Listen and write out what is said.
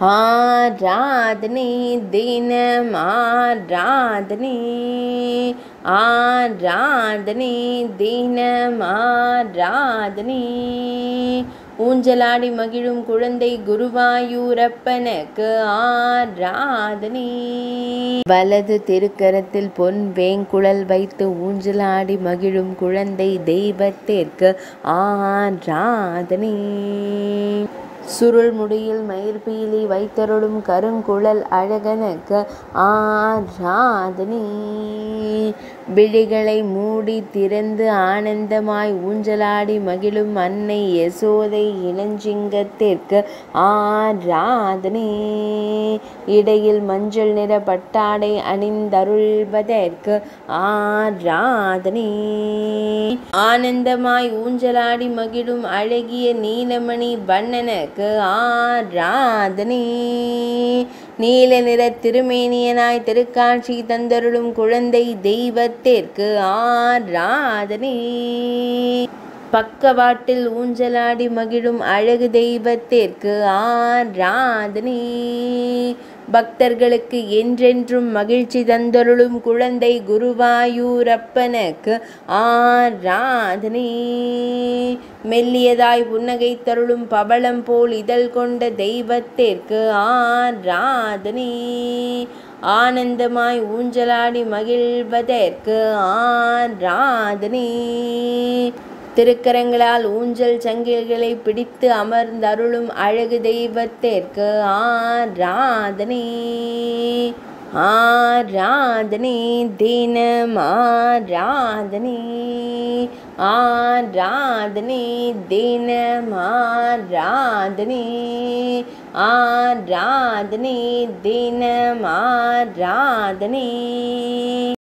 ஆராதனை தினம் ஆராதனை ஆராதனை தினம் ஆராதனை ஊஞ்சலாடி மகிழும் குழந்தை குருவாயூரப்பனுக்கு ஆராதனை வலது திருக்கரத்தில் பொன் வேங்குழல் வைத்து ஊஞ்சலாடி மகிழும் குழந்தை தெய்வத்திற்கு ஆராதனை சுருள் முடியில் மயிர்பீலி வைத்தருளும் கருங்குழல் அழகனுக்கு ஆராதனை விழிகளை மூடி திறந்து ஆனந்தமாய் ஊஞ்சலாடி மகிழும் அன்னை யசோதை இளஞ்சிங்கத்திற்கு ஆராதனை இடையில் மஞ்சள் நிற பட்டாடை அணிந்தருள்வதற்கு ஆராதனை ஆனந்தமாய் ஊஞ்சலாடி மகிழும் அழகிய நீலமணி வண்ணனுக்கு ஆராதனை நீல நிற திருமேனியனாய் திருக்காட்சி தந்தருளும் குழந்தை தெய்வத்திற்கு ஆராதனை பக்கவாட்டில் ஊஞ்சலாடி மகிழும் அழகு தெய்வத்திற்கு ஆராதனை பக்தர்களுக்கு என்றென்றும் மகிழ்ச்சி தந்தருளும் குழந்தை குருவாயூரப்பனுக்கு ஆராதனை மெல்லியதாய் புன்னகை தருளும் பவளம் போல் இதழ் கொண்ட தெய்வத்திற்கு ஆராதனை ஆனந்தமாய் ஊஞ்சலாடி மகிழ்வதற்கு ஆராதனை திருக்கரங்களால் ஊஞ்சல் சங்கில்களை பிடித்து அமர்ந்தருளும் அழகு தெய்வத்திற்கு ஆராதனை ஆராதனை தினம் ஆராதனை ஆராதனை தினம் ஆராதனை ஆராதனை தினம் ஆராதனை